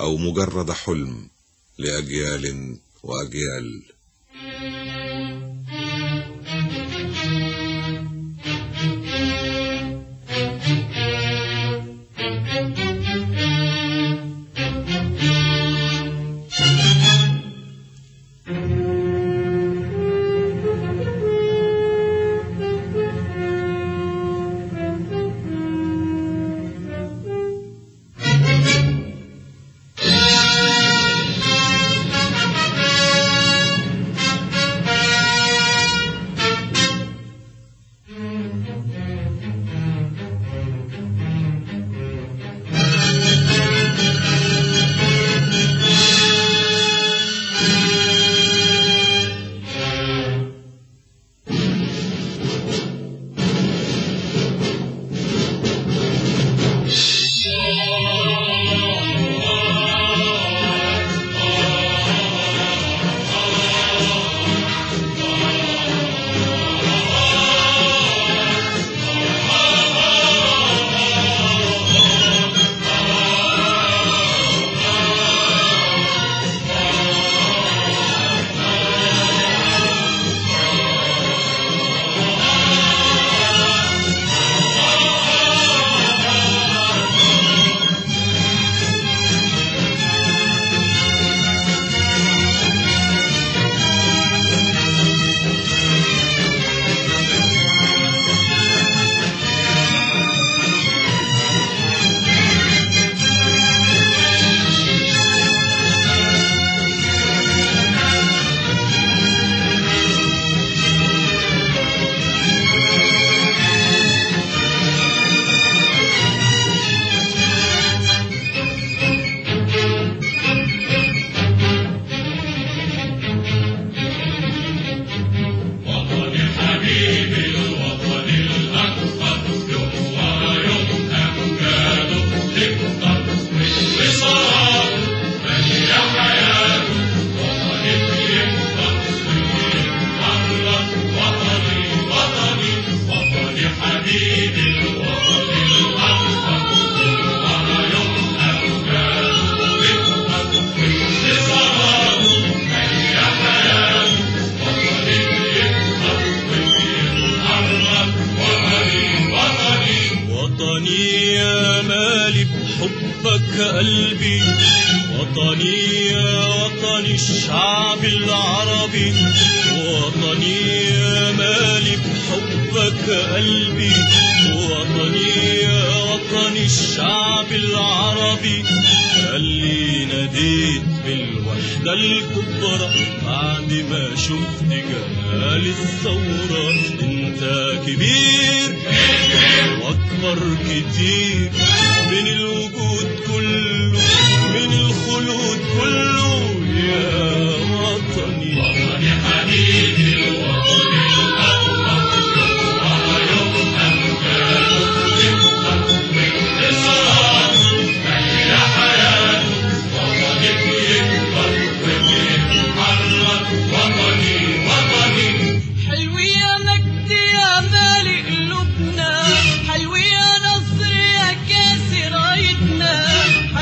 أو مجرد حلم لأجيال وأجيال وطني يا مالي بحبك قلبي وطني يا وطني الشعب العربي وطني يا مالي بحبك قلبي وطني يا وطني الشعب العربي اللي ناديت بالوحدة الكبرى بعد ما شفت جمال الثورة انت كبير واكبر كتير من الوجود كله من الخلود كله يا وطني وطني حبيبي الوطن حلو يا مجد يا مالي قلوبنا حلو يا نصر يا كاس رايتنا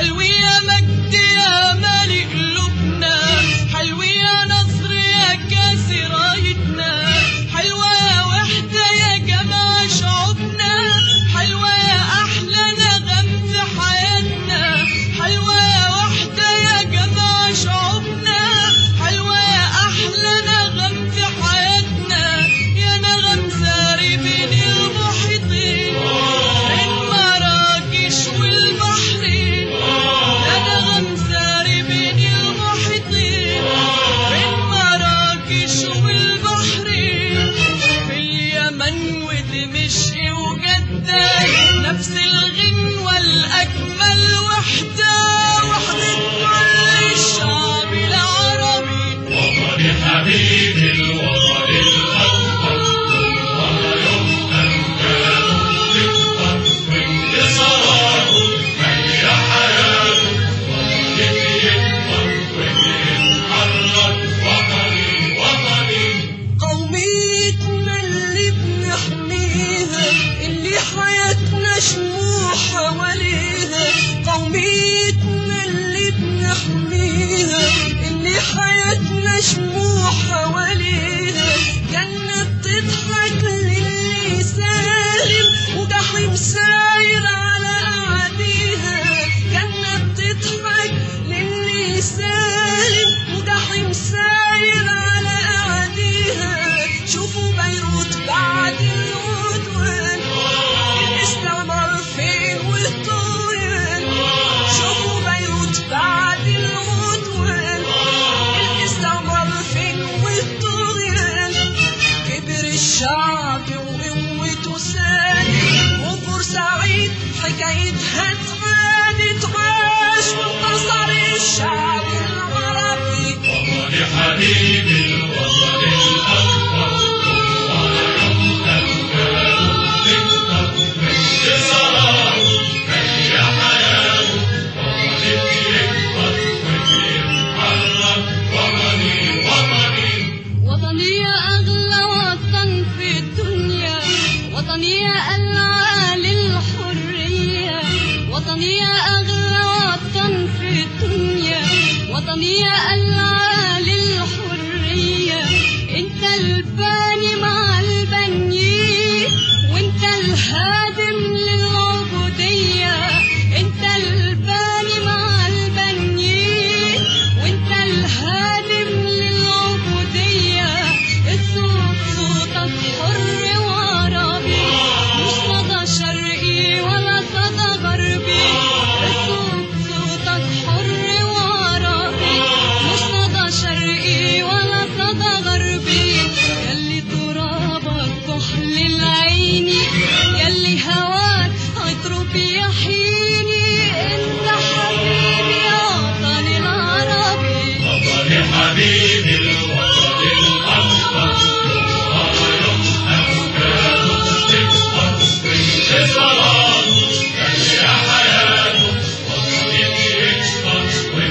شموع حواليها جنة بتضحك للي سالم وجحيم ساير على أعاديها جنة بتضحك للي سالم وجحيم ساير على أعاديها شوفوا بيروت بعد العدوان الاستعمار فين والطغيان شوفوا بيروت بعد العدوان الاستعمار فين والطغيان كبر الشعب وقوته سالي وبورسعيد حكايتها اتعاد اتعاش وانتصر الشعب العربي وطني حبيبي الوطن الأكبر ويوم أمجاد تكتر من صلاة هي حياته وطني بيكبر وبيتحرك وطني وطني وطني يا أغلى وطن في الدنيا وطني يا العالي الحرية وطني يا أغلى وطن في الدنيا وطني يا العالي الحرية انت الباني مع البنيين وانت الهادم للعبودية انت الباني مع البنيين وانت الهادم للعبودية الصوت صوتك حر وعربي مش صدى شرقي ولا صدى غربي الصوت صوتك حر وعربي مش صدى شرقي ولا صدى غربي يلي ترابك كحل العيني يلي هواك عطره بيحيني انت حبيبي يا وطني العربي وطني حبيبي الوطن الأكبر ويوم أمجاد تكبر من صلاة هي حياته وطني بيكبر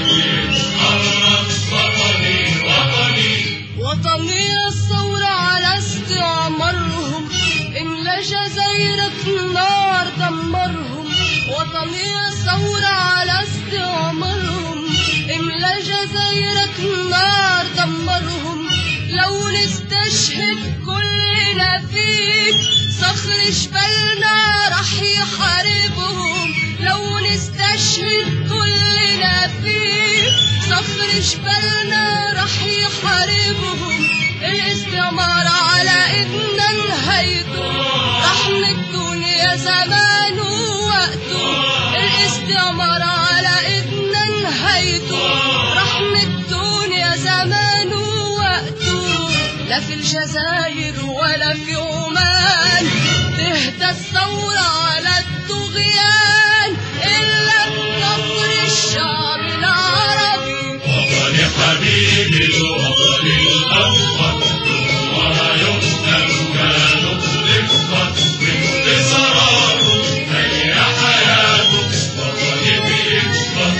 وبيتحرك وطني وطني وطني الثورة على استعمارهم املا جزايرك نار دمرهم وطني الثورة على استعمارهم املا جزايرك نار دمرهم لو نستشهد كلنا فيك صخر جبلنا رح يحاربهم لو نستشهد كلنا فيك صخر جبلنا رح يحاربهم الاستعمار على ايدنا نهايته رح الدنيا زمان ووقته الاستعمار على ايدنا نهايته رح الدنيا زمان ووقته لا في الجزائر ولا في عمان تهدى الثورة على الطغيان إلا بنصر الشعب العربي وطني حبيبي الوطن الأكبر ويوم أمجاد تكبر بانتصاراته هي حياته وطني بيكبر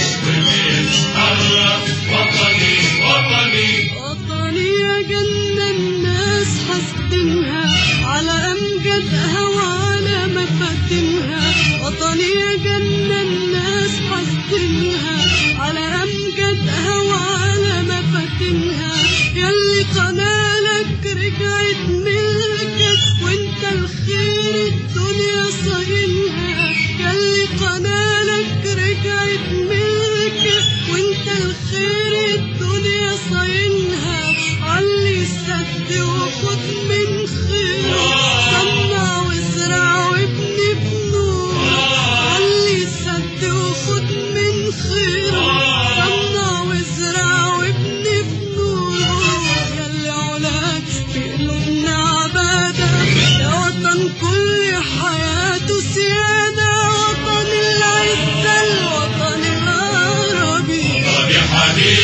وبيتحرك وطني وطني وطني يا جنة الناس حاسدينها على أمجدها وعلى مفاتنها وطني يا جنة الناس حاسدينها على أمجدها وعلى مفاتنها يلي قنالك رجعت ملكك وانت الخير الدنيا صاينها يلي قنالك رجعت ملكك وانت الخير الدنيا صاينها علي السد وخد من خيره صنع وازرع وابني بنور علي السد وخد من خيره صنع وازرع وابني بنور يلي علاك في قلوبنا عبادة يا وطن كل حياته سيادة وطن العزة الوطن العربي وطني حبيبي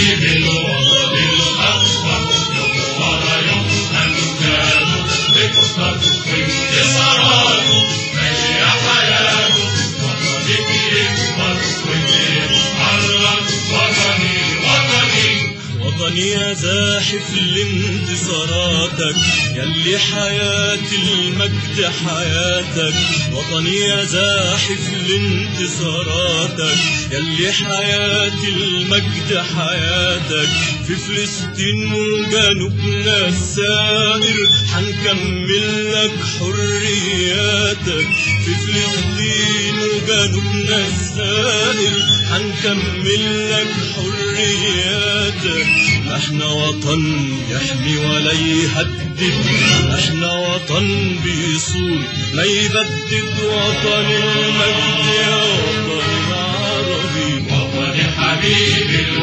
وطني يا زاحف لانتصاراتك يلي حياة المجد حياتك وطني يا زاحف لانتصاراتك يلي حياة المجد حياتك في فلسطين وجنوبنا السائر حنكمل لك حرياتك في فلسطين وجنوبنا السائر حنكمل لك حرياتك احنا وطن يحمي ولا يهدد احنا وطن بيصون ما يبدد وطن المجد يا وطن العربي وطني حبيبي